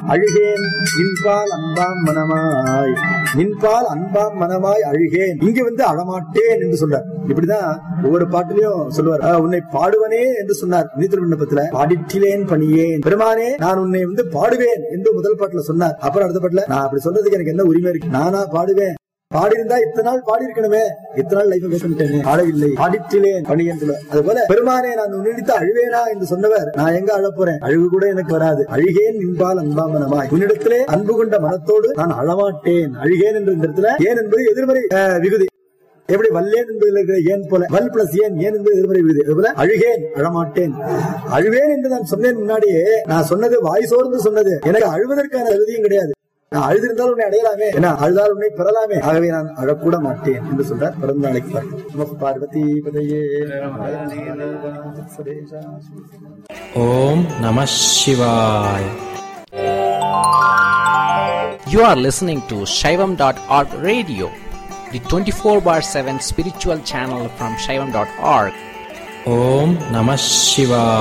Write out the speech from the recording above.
அழுகேன் நின்பால் அன்பாம் மனமாய் நின்பால் அன்பாம் மனமாய் அழுகேன் இங்க வந்து அழமாட்டேன் என்று சொல்றார் இப்படிதான் ஒவ்வொரு பாட்டிலையும் சொல்லுவார் "ஆ, உன்னை பாடுவனே என்று சொன்னார் நீதிரு விண்ணப்பத்துல பாடிட்டிலேன் பணியேன் பெருமானே நான் உன்னை வந்து பாடுவேன் என்று முதல் பாட்டுல சொன்னார் அப்புறம் அடுத்த பாட்டுல நான் அப்படி சொல்றதுக்கு எனக்கு என்ன உரிமை இருக்கு நானா பாடுவேன் பாடியிருந்தா இத்தனை நாள் பாடி இருக்கணுமே இத்தனை நாள் லைஃப் வேஸ்ட் பண்ணிட்டேனே பாடவில்லை பாடிட்டிலேன் பணியேன் சொல்லுவார் அது போல பெருமானே நான் உன்னிடத்து அழுவேனா என்று சொன்னவர் நான் எங்க அழப் போறேன் அழுகு கூட எனக்கு வராது அழுகேன் நின்பால் அன்பாமனமாய் உன்னிடத்திலே அன்பு கொண்ட மனத்தோடு நான் அழமாட்டேன் அழுகேன் என்ற இந்த இடத்துல ஏன் என்பது எதிர்மறை அஹ், விகுதி எப்படி வல்லேன் என்பதில் இருக்கிற ஏன் போல வல் பிளஸ் ஏன் ஏன் என்பது எதிர்மறை விகுதி அதுபோல அழுகேன் அழமாட்டேன் அழுவேன் என்று நான் சொன்னேன் முன்னாடியே நான் சொன்னது வாய் சோர்ந்து சொன்னது எனக்கு அழுவதற்கான தகுதியும் கிடையாது நான் அழுதிருந்தால் உன்னை அடையலாமே என்ன அழுதால் உன்னை பெறலாமே ஆகவே நான் அழக்கூட மாட்டேன் என்று சொல்றார் பிறந்த நாளைக்கு பார்ப்போம் நம பார்வதி பதையே Om Namah Shivaya. You are listening to Shaivam.org radio, the 24 bar 7 spiritual channel from Shaivam.org. Om Namah Shivaya.